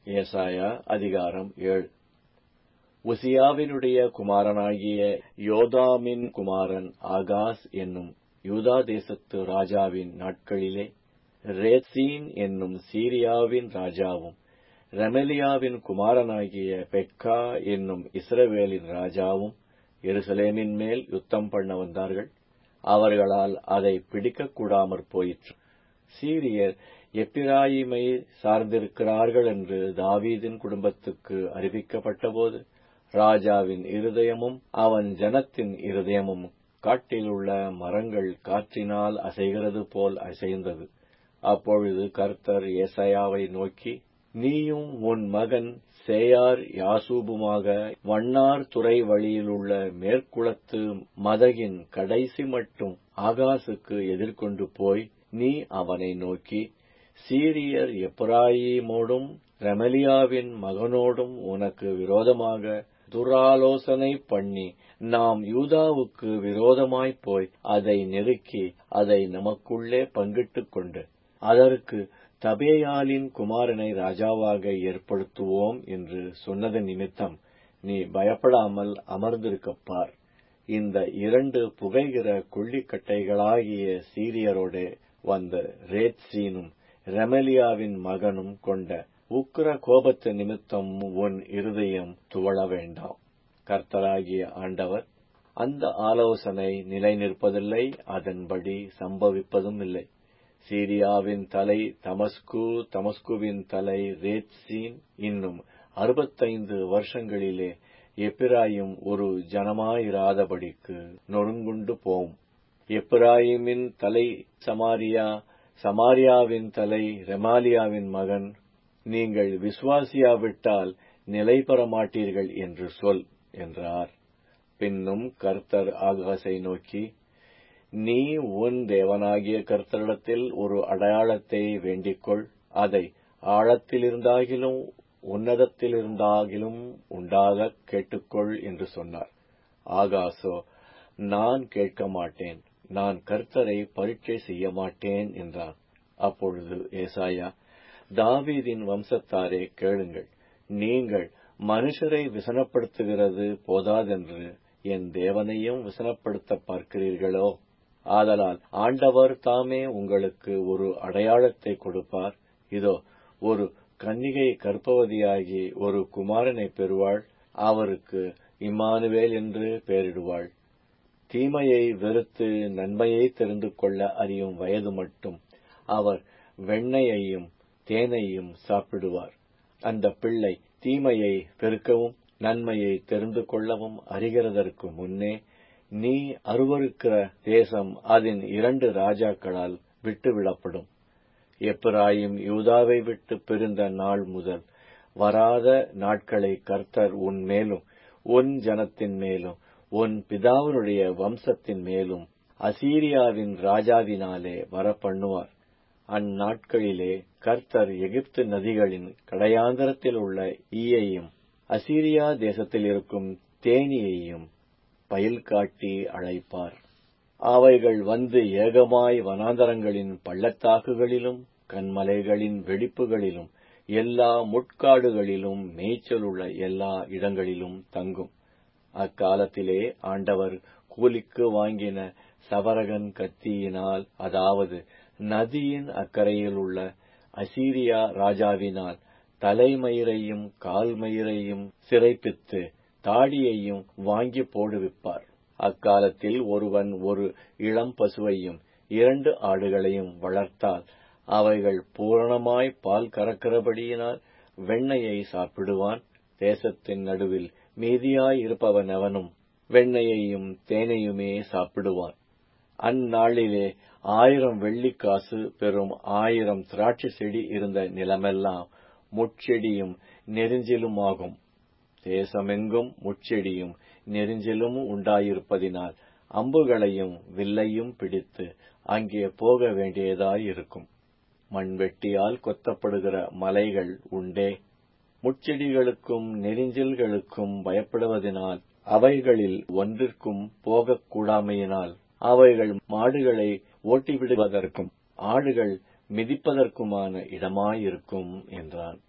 ஏசாயா அதிகாரம் ஏழு உசியாவினுடைய குமாரனாகிய யோதாமின் குமாரன் ஆகாஸ் என்னும் யூதா தேசத்து ராஜாவின் நாட்களிலே ரேத்சீன் என்னும் சீரியாவின் ராஜாவும் ரெமலியாவின் குமாரனாகிய பெக்கா என்னும் இஸ்ரவேலின் ராஜாவும் எருசலேமின் மேல் யுத்தம் பண்ண வந்தார்கள் அவர்களால் அதை பிடிக்கக்கூடாமற் போயிற்று சீரியர் எப்பிராயிமை சார்ந்திருக்கிறார்கள் என்று தாவீதின் குடும்பத்துக்கு அறிவிக்கப்பட்டபோது ராஜாவின் இருதயமும் அவன் ஜனத்தின் இருதயமும் காட்டில் உள்ள மரங்கள் காற்றினால் அசைகிறது போல் அசைந்தது அப்பொழுது கர்த்தர் ஏசாயாவை நோக்கி நீயும் உன் மகன் சேயார் யாசூபுமாக வண்ணார் துறை வழியிலுள்ள மேற்குளத்து மதகின் கடைசி மட்டும் ஆகாசுக்கு எதிர்கொண்டு போய் நீ அவனை நோக்கி சீரியர் எப்ராயிமோடும் ரெமலியாவின் மகனோடும் உனக்கு விரோதமாக துராலோசனை பண்ணி நாம் யூதாவுக்கு விரோதமாய்ப் போய் அதை நெருக்கி அதை நமக்குள்ளே பங்கிட்டுக் கொண்டு அதற்கு தபேயாலின் குமாரனை ராஜாவாக ஏற்படுத்துவோம் என்று சொன்னது நிமித்தம் நீ பயப்படாமல் அமர்ந்திருக்கப்பார் இந்த இரண்டு புகைகிற கொள்ளிக்கட்டைகளாகிய சீரியரோடே வந்த ரேத்சீனும் ரெமலியாவின் மகனும் கொண்ட உக்கிர கோபத்து நிமித்தம் உன் இருதயம் துவள வேண்டாம் கர்த்தராகிய ஆண்டவர் அந்த ஆலோசனை நிலை நிற்பதில்லை அதன்படி சம்பவிப்பதும் இல்லை சீரியாவின் தலை தமஸ்கு தமஸ்குவின் தலை ரேத்சீன் இன்னும் அறுபத்தைந்து வருஷங்களிலே எப்பிராயும் ஒரு ஜனமாயிராதபடிக்கு நொறுங்குண்டு போம் எப்பிராயிமின் தலை சமாரியா சமாரியாவின் தலை ரெமாலியாவின் மகன் நீங்கள் விசுவாசியாவிட்டால் நிலை பெற மாட்டீர்கள் என்று சொல் என்றார் பின்னும் கர்த்தர் ஆகாசை நோக்கி நீ உன் தேவனாகிய கர்த்தரிடத்தில் ஒரு அடையாளத்தை வேண்டிக்கொள் அதை ஆழத்திலிருந்தாகிலும் உன்னதத்திலிருந்தாகிலும் உண்டாக கேட்டுக்கொள் என்று சொன்னார் ஆகாசோ நான் கேட்க மாட்டேன் நான் கர்த்தரை பரீட்சை செய்ய மாட்டேன் என்றான் அப்பொழுது ஏசாயா தாவீதின் வம்சத்தாரே கேளுங்கள் நீங்கள் மனுஷரை விசனப்படுத்துகிறது போதாதென்று என் தேவனையும் விசனப்படுத்த பார்க்கிறீர்களோ ஆதலால் ஆண்டவர் தாமே உங்களுக்கு ஒரு அடையாளத்தை கொடுப்பார் இதோ ஒரு கன்னிகை கற்பவதியாகி ஒரு குமாரனை பெறுவாள் அவருக்கு இம்மானுவேல் என்று பெயரிடுவாள் தீமையை வெறுத்து நன்மையை தெரிந்து கொள்ள அறியும் வயது மட்டும் அவர் வெண்ணையையும் தேனையும் சாப்பிடுவார் அந்த பிள்ளை தீமையை பெருக்கவும் நன்மையை தெரிந்து கொள்ளவும் அறிகிறதற்கு முன்னே நீ அருவருக்கிற தேசம் அதன் இரண்டு ராஜாக்களால் விட்டுவிடப்படும் எப்பிராயும் யூதாவை விட்டு பிரிந்த நாள் முதல் வராத நாட்களை கர்த்தர் உன் மேலும் உன் ஜனத்தின் மேலும் உன் பிதாவினுடைய வம்சத்தின் மேலும் அசீரியாவின் ராஜாவினாலே வரப்பண்ணுவார் அந்நாட்களிலே கர்த்தர் எகிப்து நதிகளின் கடையாந்தரத்தில் உள்ள ஈயையும் அசீரியா தேசத்தில் இருக்கும் தேனியையும் பயில் காட்டி அழைப்பார் அவைகள் வந்து ஏகமாய் வனாந்தரங்களின் பள்ளத்தாக்குகளிலும் கண்மலைகளின் வெடிப்புகளிலும் எல்லா முட்காடுகளிலும் மேய்ச்சலுள்ள எல்லா இடங்களிலும் தங்கும் அக்காலத்திலே ஆண்டவர் கூலிக்கு வாங்கின சவரகன் கத்தியினால் அதாவது நதியின் அக்கறையில் உள்ள அசீரியா ராஜாவினால் தலைமயிரையும் கால்மயிரையும் சிறைப்பித்து தாடியையும் வாங்கி போடுவிப்பார் அக்காலத்தில் ஒருவன் ஒரு இளம் பசுவையும் இரண்டு ஆடுகளையும் வளர்த்தால் அவைகள் பூரணமாய் பால் கறக்கிறபடியினால் வெண்ணையை சாப்பிடுவான் தேசத்தின் நடுவில் மீதியாய் இருப்பவன் எவனும் வெண்ணையையும் தேனையுமே சாப்பிடுவான் அந்நாளிலே ஆயிரம் வெள்ளிக்காசு பெறும் ஆயிரம் திராட்சை செடி இருந்த நிலமெல்லாம் முட்செடியும் நெருஞ்சிலுமாகும் தேசமெங்கும் முட்செடியும் நெருஞ்சிலும் உண்டாயிருப்பதினால் அம்புகளையும் வில்லையும் பிடித்து அங்கே போக வேண்டியதாயிருக்கும் மண்வெட்டியால் கொத்தப்படுகிற மலைகள் உண்டே முட்செடிகளுக்கும் நெரிஞ்சில்களுக்கும் பயப்படுவதனால் அவைகளில் ஒன்றிற்கும் போகக்கூடாமையினால் அவைகள் மாடுகளை ஓட்டிவிடுவதற்கும் ஆடுகள் மிதிப்பதற்குமான இடமாயிருக்கும் என்றான்